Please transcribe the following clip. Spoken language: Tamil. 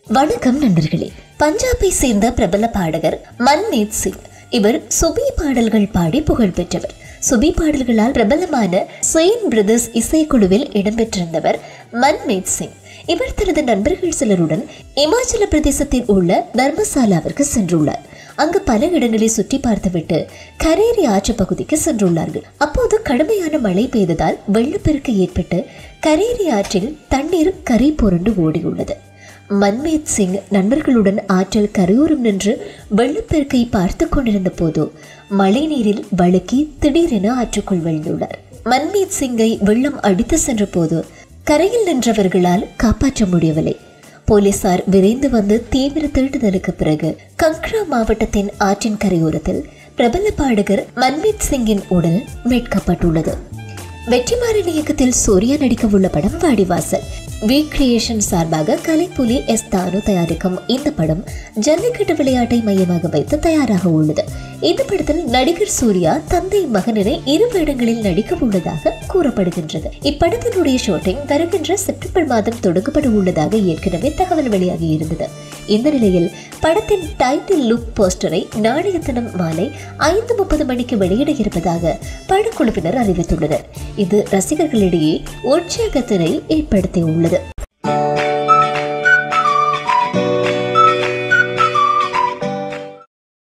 வணக்கம் நண்பர்களே பஞ்சாபை சேர்ந்த பிரபல பாடகர் மன்மீத் சிங் இவர் சுபி பாடல்கள் பாடி புகழ் பெற்றவர் சுபி பாடல்களால் பிரபலமான செயின் பிரதர்ஸ் இசைக்குழுவில் இடம்பெற்றிருந்தவர் மன்மீத் சிங் இவர் தனது நண்பர்கள் சிலருடன் இமாச்சல பிரதேசத்தில் உள்ள தர்மசாலாவிற்கு சென்றுள்ளார் அங்கு பல இடங்களை சுற்றி பார்த்துவிட்டு கரேரி ஆற்று பகுதிக்கு சென்றுள்ளார்கள் அப்போது கடுமையான மழை பெய்ததால் வெள்ளப்பெருக்கு ஏற்பட்டு கரேரி ஆற்றில் தண்ணீர் கரை புரண்டு ஓடியுள்ளது மன்மீத் சிங் நண்பர்களுடன் ஆற்றில் கரையோரம் நின்று வெள்ளப்பெருக்கை பார்த்து கொண்டிருந்த போது மழை நீரில் வழுக்கி திடீரென ஆற்றுக்குள் விழுந்துள்ளார் மன்மீத் சிங்கை வெள்ளம் அடித்து சென்ற போது கரையில் நின்றவர்களால் காப்பாற்ற முடியவில்லை போலீசார் விரைந்து வந்து தீவிர தேடுதலுக்கு பிறகு கங்க்ரா மாவட்டத்தின் ஆற்றின் கரையோரத்தில் பிரபல பாடகர் மன்மீத் சிங்கின் உடல் மீட்கப்பட்டுள்ளது வெற்றிமாறன் இயக்கத்தில் சூர்யா நடிக்க உள்ள படம் வாடிவாசல் வி கிரியேஷன் சார்பாக கலைப்புலி எஸ் தானு தயாரிக்கும் இந்த படம் ஜல்லிக்கட்டு விளையாட்டை மையமாக வைத்து தயாராக உள்ளது இந்த படத்தில் நடிகர் சூர்யா தந்தை மகனினை இரு வேடங்களில் நடிக்க உள்ளதாக கூறப்படுகின்றது இப்படத்தினுடைய ஷூட்டிங் வருகின்ற செப்டம்பர் மாதம் தொடங்கப்பட உள்ளதாக ஏற்கனவே தகவல் வெளியாகி இருந்தது இந்த நிலையில் படத்தின் டைட்டில் லுக் போஸ்டரை நாளைய தினம் மாலை ஐந்து முப்பது மணிக்கு வெளியிட இருப்பதாக படக்குழுவினர் அறிவித்துள்ளனர் இது ரசிகர்களிடையே உற்சாகத்தினை ஏற்படுத்தியுள்ளது